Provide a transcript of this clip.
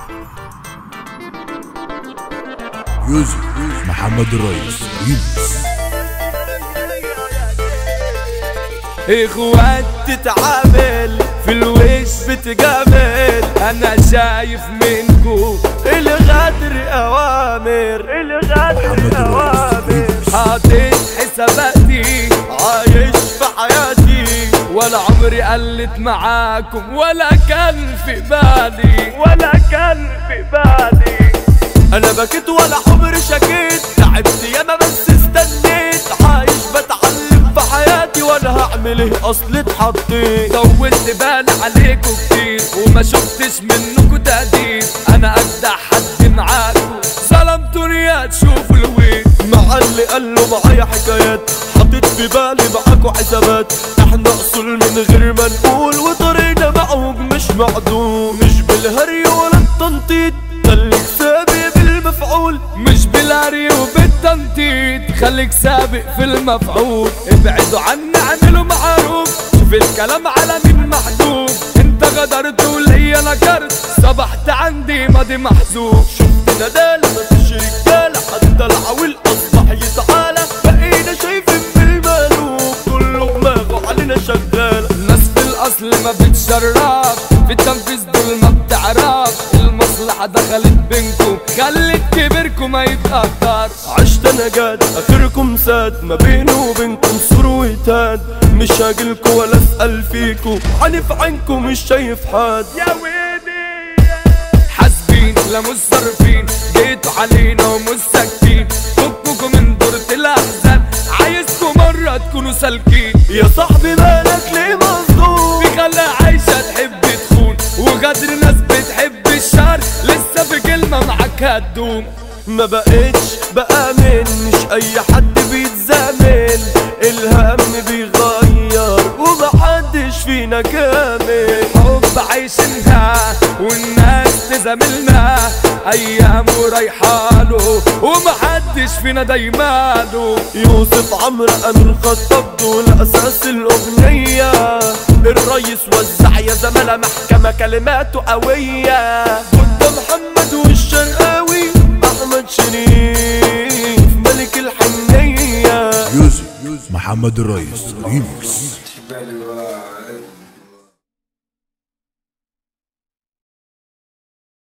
يوزي محمد الرئيس ريمكس اخوات تتعامل في الوش بتجامل انا شايف منكو الغدر اوامر الغدر اوامر حاطط حساباتي عايش في حياتي ولا عمري قلت معاكم ولا كان في بالي ولا كان في بالي انا بكيت ولا عمري شكيت تعبت ياما بس استنيت عايش بتعلم في حياتي وانا هعمل ايه اصل اتحطيت طولت بالي عليكم كتير وما شفتش منكم تهديد انا اجدع حد معاكم ظلمتوني يا تشوفوا الويل مع اللي قال له معايا حكايات حطيت في بالي معاكوا حسابات احنا اصل من غير ما نقول وطريقنا معوج مش معدوم مش بالهري ولا التنطيط خليك سابق بالمفعول مش بالهري وبالتنطيط خليك سابق في المفعول ابعدوا عني اعملوا معروف شوف الكلام على مين محدود انت غدرت وليا نكرت صبحت عندي ماضي محزون شفت ندالة مفيش رجالة حتى العويل اصبح يتعالى بقينا شايفين بالمالوف كله دماغه علينا شغالة الناس في الاصل ما بتشرف في التنفيذ دول ما بتعرف المصلحة دخلت بينكم خلت كبركم ما يتقدر عشت انا جاد اخركم ساد ما بيني وبينكم سور وتاد مش هاجلكوا ولا اسأل فيكوا عنف عينكم مش شايف حد يا ويلي حاسبين لا مش صارفين جيتوا علينا ومش ساكتين فككوا من دورة الاحزان عايزكوا مرة تكونوا سالكين يا صاحبي مالك ليه مصدوم في خلة عايشة تحب تخون وغدر ناس بتحب الشر لسه في كلمة معاك هتدوم ما بقتش بآمن مش أي حد بيتزامن الهم بيغير ومحدش فينا كامل حب عايشينها والناس تزاملنا أيام ورايحاله ومحدش فينا دايماله يوسف عمرو أمين خطاب دول أساس الأغنية الريس وزع يا زملاء محكمة كلماته قوية قدام محمد والشرقاوي أحمد شريف ملك الحنية يوزي محمد الرئيس ريمكس